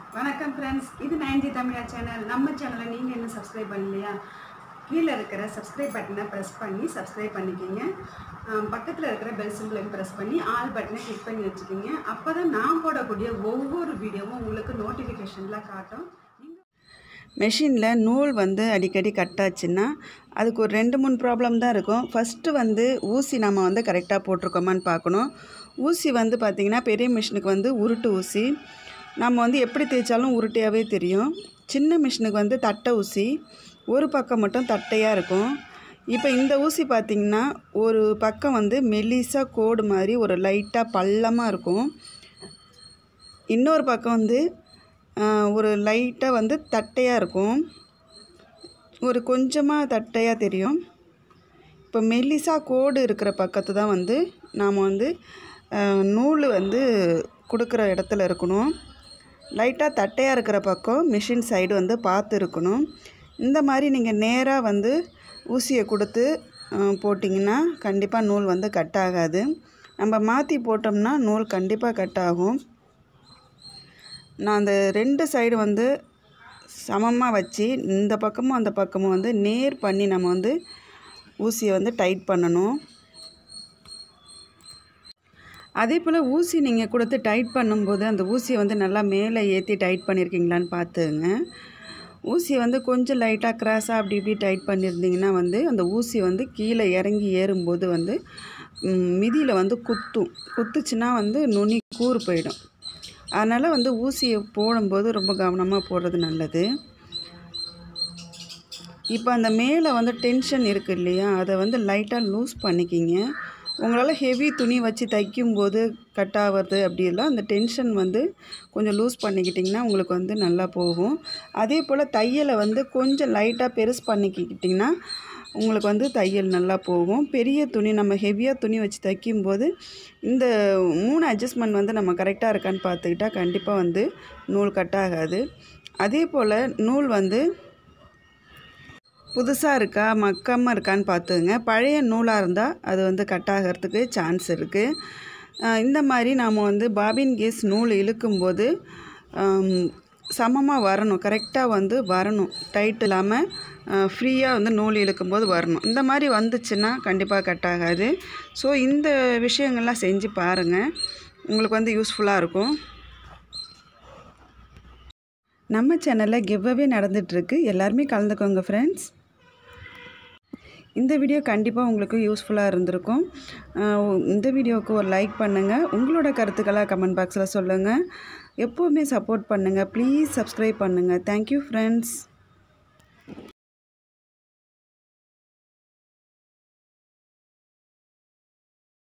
வணக்கம் ஃப்ரெண்ட்ஸ் இது நயன்ஜி தமிழா சேனல் நம்ம சேனலை நீங்கள் என்ன சப்ஸ்கிரைப் பண்ணலையா கீழே இருக்கிற சப்ஸ்கிரைப் பட்டனை ப்ரெஸ் பண்ணி சப்ஸ்கிரைப் பண்ணிக்கிங்க பக்கத்தில் இருக்கிற பெல் சிம்பிளையும் ப்ரெஸ் பண்ணி ஆல் பட்டனை கிளிக் பண்ணி வச்சுக்கிங்க அப்போ தான் நான் போடக்கூடிய ஒவ்வொரு வீடியோவும் உங்களுக்கு நோட்டிஃபிகேஷனில் காட்டும் மெஷினில் நூல் வந்து அடிக்கடி கட்டாச்சுன்னா அதுக்கு ஒரு ரெண்டு மூணு ப்ராப்ளம் தான் இருக்கும் ஃபஸ்ட்டு வந்து ஊசி நம்ம வந்து கரெக்டாக போட்டிருக்கோமான்னு பார்க்கணும் ஊசி வந்து பார்த்திங்கன்னா பெரிய மிஷினுக்கு வந்து உருட்டு ஊசி நம்ம வந்து எப்படி தேய்ச்சாலும் உருட்டையாகவே தெரியும் சின்ன மிஷினுக்கு வந்து தட்டை ஊசி ஒரு பக்கம் மட்டும் தட்டையாக இருக்கும் இப்போ இந்த ஊசி பார்த்திங்கன்னா ஒரு பக்கம் வந்து மெல்லிசாக கோடு மாதிரி ஒரு லைட்டாக பள்ளமாக இருக்கும் இன்னொரு பக்கம் வந்து ஆஹ், ஒரு லைட்டாக வந்து தட்டையாக இருக்கும் ஒரு கொஞ்சமாக தட்டையாக தெரியும் இப்போ மெல்லிசா கோடு இருக்கிற பக்கத்து தான் வந்து நாம் வந்து ஆஹ், நூல் வந்து கொடுக்குற இடத்துல இருக்கணும் லைட்டாக தட்டையாக இருக்கிற பக்கம் மிஷின் சைடு வந்து பார்த்து இருக்கணும் இந்த மாதிரி நீங்கள் நேராக வந்து ஊசியை கொடுத்து ஆஹ், போட்டிங்கன்னா கண்டிப்பாக நூல் வந்து கட் ஆகாது நம்ம மாற்றி போட்டோம்னா நூல் கண்டிப்பாக கட் ஆகும் நான் அந்த ரெண்டு சைடு வந்து சமமாக வச்சு இந்த பக்கமும் அந்த பக்கமும் வந்து நேர் பண்ணி நம்ம வந்து ஊசியை வந்து டைட் பண்ணணும் அதே போல் ஊசி நீங்கள் கொடுத்து டைட் பண்ணும்போது அந்த ஊசியை வந்து நல்லா மேலே ஏற்றி டைட் பண்ணியிருக்கீங்களான்னு பார்த்துங்க ஊசியை வந்து கொஞ்சம் லைட்டாக கிராஸாக அப்படி இப்படி டைட் பண்ணியிருந்தீங்கன்னா வந்து அந்த ஊசி வந்து கீழே இறங்கி ஏறும்போது வந்து மிதியில் வந்து குத்தும் குத்துச்சுன்னா வந்து நுனி கூறு போயிடும் அதனால் வந்து ஊசியை போடும்போது ரொம்ப கவனமாக போடுறது நல்லது இப்போ அந்த மேலே வந்து டென்ஷன் இருக்குது இல்லையா அதை வந்து லைட்டாக லூஸ் பண்ணிக்கிங்க உங்களால் ஹெவி துணி வச்சு தைக்கும்போது கட் ஆகிறது அப்படியெல்லாம் அந்த டென்ஷன் வந்து கொஞ்சம் லூஸ் பண்ணிக்கிட்டிங்கன்னா உங்களுக்கு வந்து நல்லா போகும் அதே போல் தையலை வந்து கொஞ்சம் லைட்டாக பெருசு பண்ணிக்கிட்டிங்கன்னா உங்களுக்கு வந்து தையல் நல்லா போகும் பெரிய துணி நம்ம ஹெவியாக துணி வச்சு தைக்கும்போது இந்த மூணு அட்ஜஸ்ட்மெண்ட் வந்து நம்ம கரெக்டாக இருக்கான்னு பார்த்துக்கிட்டா கண்டிப்பாக வந்து நூல் கட் ஆகாது அதே போல் நூல் வந்து புதுசாக இருக்கா மக்காமல் இருக்கான்னு பார்த்துங்க பழைய நூலாக இருந்தால் அது வந்து கட் ஆகிறதுக்கு சான்ஸ் இருக்குது இந்த மாதிரி நாம் வந்து பாபின் கேஸ் நூல் இழுக்கும்போது சமமாக வரணும் கரெக்டாக வந்து வரணும் டைட் இல்லாமல் ஃப்ரீயாக வந்து நூல் இழுக்கும்போது வரணும் இந்த மாதிரி வந்துச்சுன்னா கண்டிப்பாக கட் ஆகாது ஸோ இந்த விஷயங்கள்லாம் செஞ்சு பாருங்கள் உங்களுக்கு வந்து யூஸ்ஃபுல்லாக இருக்கும் நம்ம சேனலில் கிவ்அவே நடந்துகிட்ருக்கு எல்லாருமே கலந்துக்கோங்க ஃப்ரெண்ட்ஸ் இந்த வீடியோ கண்டிப்பாக உங்களுக்கு யூஸ்ஃபுல்லாக இருந்திருக்கும் அஹ் இந்த வீடியோவுக்கு ஒரு லைக் பண்ணுங்கள் உங்களோட கருத்துக்களை கமெண்ட் பாக்ஸில் சொல்லுங்கள் எப்போவுமே சப்போர்ட் பண்ணுங்கள் ப்ளீஸ் சப்ஸ்கிரைப் பண்ணுங்கள் தேங்க்யூ ஃப்ரெண்ட்ஸ்